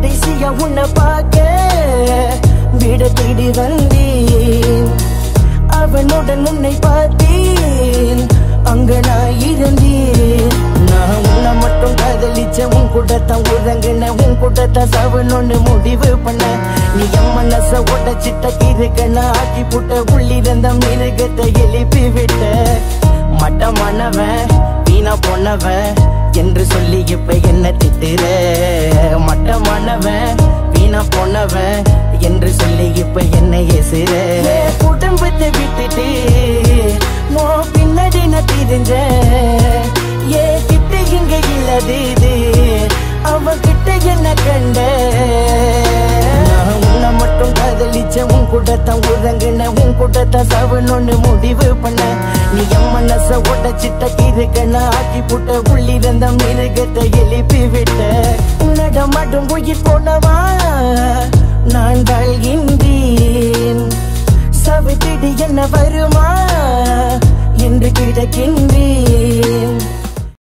கடைசியா உன்னை பார்க்க விட தேடி வந்தேன் அவனுடன் உன்னை பார்த்தேன் அங்க நான் இருந்தேன் நான் உன்னை மட்டும் காதலிச்ச உன் கூட்டத்தான் உறங்கின உன் கூட்டத்தான் சவனொன்னு முடிவு பண்ண நீ என் மனச உடச்சிட்ட கிருக்கன ஆக்கி புட்ட உள்ளிருந்த மிருகத்தை எழுப்பி விட்ட மட்டமானவன் வீணா போனவன் என்று சொல்லி இப்ப என்ன திட்டுற மட்டமானவன் வீணா போனவன் என்று சொல்லி இப்ப என்ன ஏசுற குடும்பத்தை விட்டுட்டு மோ பின்னாடி நான் தெரிஞ்ச ஏ கிட்ட இங்க இல்லது இது அவன் கிட்ட என்ன கண்ட நான் உன்னை மட்டும் காதலிச்ச உன் கூட்டத்தான் உறங்கின உன் கூட்டத்தான் சவனொன்னு முடிவு பண்ண நீ என் மனச உடச்சிட்ட கிருக்கன ஆக்கி புட்ட உள்ளிருந்த மிருகத்தை எழுப்பி விட்ட உன்னட மட்டும் உயிர் போனவா நான் வாழ்கின்றேன் சவித்திடு என்ன வருமா என்று கிடக்கின்ற